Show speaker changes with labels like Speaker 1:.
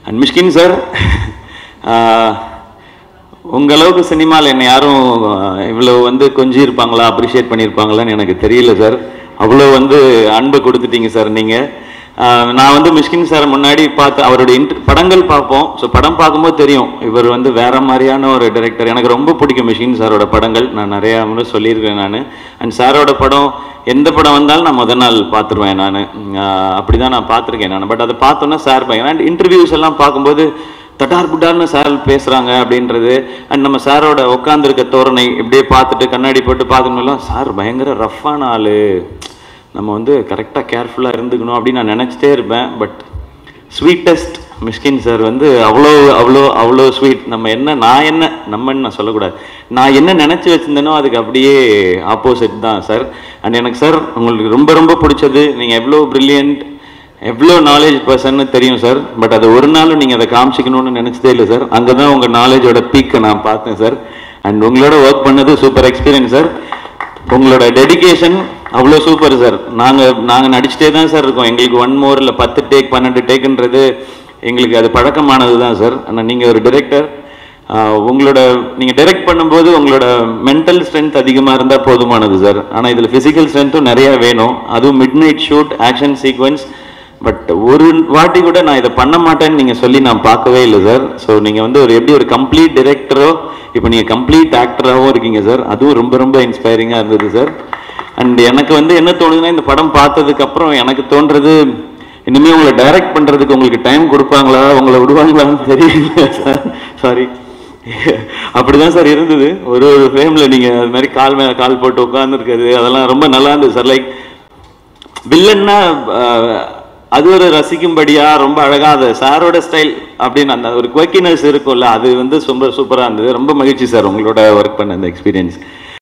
Speaker 1: and Mysskin sir உங்க அளவுக்கு சினிமாவில் என்னை யாரும் ஆஹ், இவ்வளவு வந்து கொஞ்சி இருப்பாங்களா அப்ரிஷியேட் பண்ணியிருப்பாங்களான்னு எனக்கு தெரியல சார் அவ்வளோ வந்து அன்பு கொடுத்துட்டீங்க சார் நீங்க ஆஹ், நான் வந்து மிஷ்கின் சார் முன்னாடி பார்த்து அவருடைய இன்ட் படங்கள் பார்ப்போம் ஸோ படம் பார்க்கும்போது தெரியும் இவர் வந்து வேற மாதிரியான ஒரு டைரக்டர் எனக்கு ரொம்ப பிடிக்கும் மிஷ்கின் சாரோட படங்கள் நான் நிறையா முறை சொல்லியிருக்கேன் நான் அண்ட் சாரோட படம் எந்த படம் வந்தாலும் நான் முத நாள் பார்த்துருவேன் நான் அப்படி தான் நான் பார்த்துருக்கேன் நான் பட் அதை பார்த்தோன்னா சார் பையன் அண்ட் இன்டர்வியூஸ் எல்லாம் பார்க்கும்போது தட்டார் புட்டார்னு சார் பேசுகிறாங்க அப்படின்றது அண்ட் நம்ம சாரோட உட்காந்துருக்க தோரணை இப்படியே பார்த்துட்டு கண்ணாடி போட்டு பார்க்கணும்லாம் சார் பயங்கர ரஃப்பான ஆள் நம்ம வந்து கரெக்டாக கேர்ஃபுல்லாக இருந்துக்கணும் அப்படின்னு நான் நினச்சிட்டே இருப்பேன் பட் ஸ்வீட்டஸ்ட் மிஷ்கின் சார் வந்து அவ்வளோ அவ்வளோ அவ்வளோ ஸ்வீட் நம்ம என்ன நான் என்ன நம்மன்னு நான் சொல்லக்கூடாது நான் என்ன நினச்சி வச்சிருந்தேனோ அதுக்கு அப்படியே ஆப்போசிட் தான் சார் அண்ட் எனக்கு சார் உங்களுக்கு ரொம்ப ரொம்ப பிடிச்சது நீங்கள் எவ்வளோ ப்ரில்லியன்ட் எவ்வளோ நாலேஜ் பர்சன்னு தெரியும் சார் பட் அது ஒரு நாளும் நீங்கள் அதை காமிச்சிக்கணும்னு நினச்சதே இல்லை சார் அங்கே தான் உங்கள் நாலேஜோட பீக்கை நான் பார்த்தேன் சார் அண்ட் உங்களோட ஒர்க் பண்ணது சூப்பர் எக்ஸ்பீரியன்ஸ் சார் உங்களோட டெடிகேஷன் அவ்வளோ சூப்பர் சார் நாங்கள் நாங்கள் நடிச்சிட்டே தான் சார் இருக்கோம் எங்களுக்கு ஒன் மோர் இல்லை பத்து டேக் பன்னெண்டு டேக்குன்றது எங்களுக்கு அது பழக்கமானது தான் சார் ஆனால் நீங்கள் ஒரு டிரெக்டர் உங்களோட நீங்கள் டைரக்ட் பண்ணும்போது உங்களோட மென்டல் ஸ்ட்ரென்த் அதிகமாக இருந்தால் போதுமானது சார் ஆனால் இதில் ஃபிசிக்கல் ஸ்ட்ரென்த்தும் நிறைய வேணும் அதுவும் midnight shoot action sequence but ஒரு வாட்டி கூட நான் இதை பண்ண மாட்டேன்னு நீங்கள் சொல்லி நான் பார்க்கவே இல்லை சார் ஸோ நீங்கள் வந்து ஒரு எப்படி ஒரு கம்ப்ளீட் டிரெக்டரோ இப்போ நீங்கள் கம்ப்ளீட் ஆக்டராகவும் இருக்கீங்க சார் அதுவும் ரொம்ப ரொம்ப இன்ஸ்பைரிங்காக இருந்தது சார் அண்ட் எனக்கு வந்து என்ன தோணுதுன்னா இந்த படம் பார்த்ததுக்கு அப்புறம் எனக்கு தோன்றது இனிமே உங்களை டைரக்ட் பண்றதுக்கு உங்களுக்கு டைம் கொடுப்பாங்களா உங்களை விடுவாங்களான்னு தெரியல சார் சாரி அப்படிதான் சார் இருந்தது ஒரு ஒரு ஃப்ரேம்ல நீங்க அது மாதிரி கால் மேல கால் போட்டு உட்காந்துருக்கிறது அதெல்லாம் ரொம்ப நல்லா இருந்தது சார் லைக் வில்லன்னா அஹ், அது ஒரு ரசிக்கும்படியா ரொம்ப அழகா அது சாரோட ஸ்டைல் அப்படின்னு அந்த ஒரு குவக்கினஸ் இருக்கும்ல அது வந்து ரொம்ப சூப்பரா இருந்தது ரொம்ப மகிழ்ச்சி சார் உங்களோட ஒர்க் பண்ண அந்த எக்ஸ்பீரியன்ஸ்